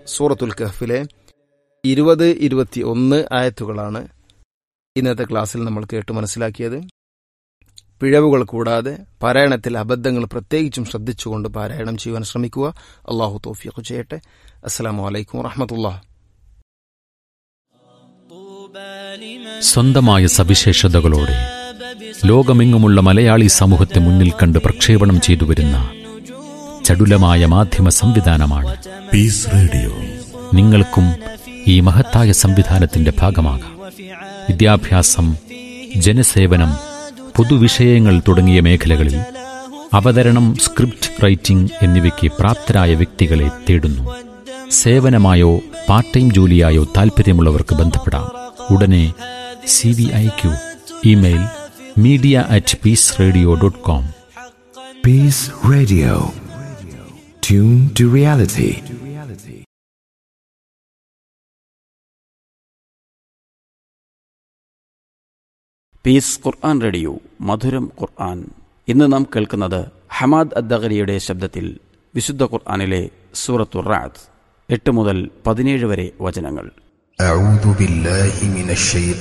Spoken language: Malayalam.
സൂറത്തുൽ കഹ്ഫിലെ ഇരുപത് ഇരുപത്തി ഒന്ന് ആയത്തുകളാണ് ഇന്നത്തെ ക്ലാസ്സിൽ നമ്മൾ കേട്ട് മനസ്സിലാക്കിയത് പിഴവുകൾ കൂടാതെ പാരായണത്തിൽ അബദ്ധങ്ങൾ പ്രത്യേകിച്ചും ശ്രദ്ധിച്ചുകൊണ്ട് പാരായണം ചെയ്യുവാൻ ശ്രമിക്കുക അള്ളാഹു തോഫിയൊക്കെ ചെയ്യട്ടെ അസ്സാം വലൈക്കും വറഹമത്തുള്ള സ്വന്തമായ സവിശേഷതകളോടെ ലോകമെങ്ങുമുള്ള മലയാളി സമൂഹത്തെ മുന്നിൽ കണ്ട് പ്രക്ഷേപണം ചെയ്തു വരുന്ന ചടുലമായ മാധ്യമ സംവിധാനമാണ് പീസ് റേഡിയോ നിങ്ങൾക്കും ഈ മഹത്തായ സംവിധാനത്തിന്റെ ഭാഗമാകാം വിദ്യാഭ്യാസം ജനസേവനം പൊതുവിഷയങ്ങൾ തുടങ്ങിയ മേഖലകളിൽ അവതരണം സ്ക്രിപ്റ്റ് റൈറ്റിംഗ് എന്നിവയ്ക്ക് പ്രാപ്തരായ വ്യക്തികളെ തേടുന്നു സേവനമായോ പാർട്ട് ടൈം ജോലിയായോ താൽപ്പര്യമുള്ളവർക്ക് ബന്ധപ്പെടാം ഉടനെ C V I Q email media at peace radio dot com Peace Radio. Tune to reality. Peace Quran radio മധുരം ഖുർആൻ ഇന്ന് നാം കേൾക്കുന്നത് ഹമാദ് അദ്ദഗരിയുടെ ശബ്ദത്തിൽ വിശുദ്ധ ഖുർആനിലെ സൂറത്തു റാത്ത് എട്ട് മുതൽ പതിനേഴ് വരെ വചനങ്ങൾ أعوذ بالله من الشيطان